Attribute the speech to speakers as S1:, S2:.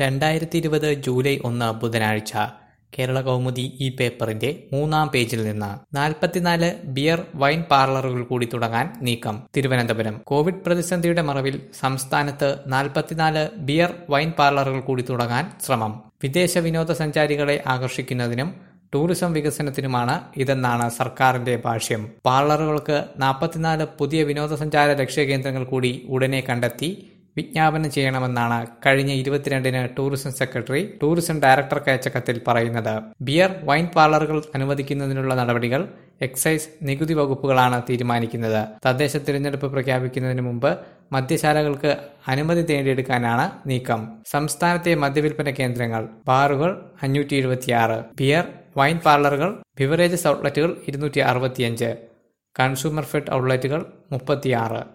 S1: രണ്ടായിരത്തി ഇരുപത് ജൂലൈ ഒന്ന് ബുധനാഴ്ച കേരള കൗമുദി ഈ പേപ്പറിന്റെ മൂന്നാം പേജിൽ നിന്ന് നാൽപ്പത്തിനാല് ബിയർ വൈൻ പാർലറുകൾ കൂടി തുടങ്ങാൻ നീക്കം തിരുവനന്തപുരം കോവിഡ് പ്രതിസന്ധിയുടെ മറവിൽ സംസ്ഥാനത്ത് നാൽപ്പത്തിനാല് ബിയർ വൈൻ പാർലറുകൾ കൂടി തുടങ്ങാൻ ശ്രമം വിദേശ വിനോദസഞ്ചാരികളെ ആകർഷിക്കുന്നതിനും ടൂറിസം വികസനത്തിനുമാണ് ഇതെന്നാണ് സർക്കാരിന്റെ ഭാഷ്യം പാർലറുകൾക്ക് നാൽപ്പത്തിനാല് പുതിയ വിനോദസഞ്ചാര ലക്ഷ്യകേന്ദ്രങ്ങൾ കൂടി ഉടനെ കണ്ടെത്തി വിജ്ഞാപനം ചെയ്യണമെന്നാണ് കഴിഞ്ഞ ഇരുപത്തിരണ്ടിന് ടൂറിസം സെക്രട്ടറി ടൂറിസം ഡയറക്ടർക്ക് അയച്ച കത്തിൽ പറയുന്നത് ബിയർ വൈൻ പാർലറുകൾ അനുവദിക്കുന്നതിനുള്ള നടപടികൾ എക്സൈസ് നികുതി വകുപ്പുകളാണ് തീരുമാനിക്കുന്നത് തദ്ദേശ തിരഞ്ഞെടുപ്പ് പ്രഖ്യാപിക്കുന്നതിന് മുമ്പ് മദ്യശാലകൾക്ക് അനുമതി നേടിയെടുക്കാനാണ് നീക്കം സംസ്ഥാനത്തെ മദ്യവിൽപ്പന കേന്ദ്രങ്ങൾ ബാറുകൾ അഞ്ഞൂറ്റി എഴുപത്തിയാറ് ബിയർ വൈൻ പാർലറുകൾ ബിവറേജസ് ഔട്ട്ലെറ്റുകൾ ഇരുന്നൂറ്റി അറുപത്തിയഞ്ച് കൺസ്യൂമർ ഫെഡ് ഔട്ട്ലെറ്റുകൾ മുപ്പത്തിയാറ്